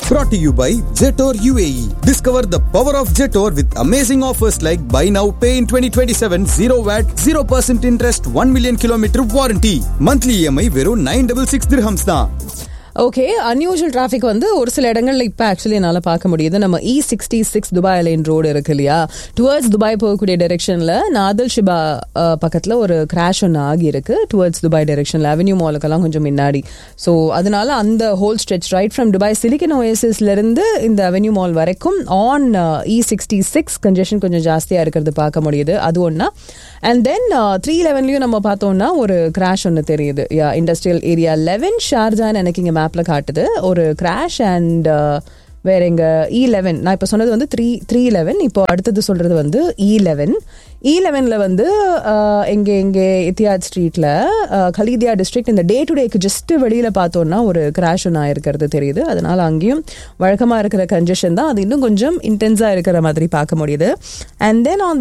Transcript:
brought to you by Jetor UAE. Discover the power of Jetor with amazing offers like buy now, pay in 2027, 0 VAT, 0% interest, 1 million kilometer warranty. Monthly EMI வெறும் 966 dirhams தான். Okay unusual traffic வந்து ஒரு சில இடங்கள்ல இப்போ actually என்னால் பார்க்க முடியுது நம்ம E sixty six Dubai line road இருக்கு இல்லையா டுவர்ட்ஸ் துபாய் போகக்கூடிய டைரெக்ஷனில் நாதல் ஷிபா பக்கத்தில் ஒரு கிராஷ் ஒன்று ஆகியிருக்கு டுவர்ட்ஸ் துபாய் டைரெக்ஷனில் அவென்யூ மாலுக்கெல்லாம் கொஞ்சம் முன்னாடி ஸோ அதனால அந்த whole stretch right from Dubai silicon ஓஎஸ்எஸ்லேருந்து இந்த அவென்யூ மால் வரைக்கும் on E sixty six congestion கொஞ்சம் ஜாஸ்தியாக இருக்கிறது பார்க்க முடியுது அது ஒன்றா அண்ட் தென் த்ரீ லெவன்லையும் நம்ம பார்த்தோம்னா ஒரு கிராஷ் ஒன்று தெரியுது இண்டஸ்ட்ரியல் ஏரியா லெவன் ஷார்ஜான்னு எனக்கு இங்கே மேப்பில் காட்டுது ஒரு கிராஷ் அண்ட் வேற எங்க இ லெவன் நான் இப்போ சொன்னது வந்து த்ரீ த்ரீ லெவன் இப்போ அடுத்தது சொல்றது வந்து இ லெவன் இ லெவனில் வந்து அஹ், எங்கே எங்கே இத்தியாத் ஸ்ட்ரீட்டில் கலீதியா டிஸ்ட்ரிக்ட் இந்த டே டு டேக்கு ஜஸ்ட் வெளியில் பார்த்தோன்னா ஒரு கிராஷ் ஒன்று ஆயிருக்கிறது தெரியுது அதனால அங்கேயும் வழக்கமாக இருக்கிற கன்ஜெஷன் தான் அது இன்னும் கொஞ்சம் இன்டென்ஸாக இருக்கிற மாதிரி பார்க்க முடியுது அண்ட் தென் ஆன்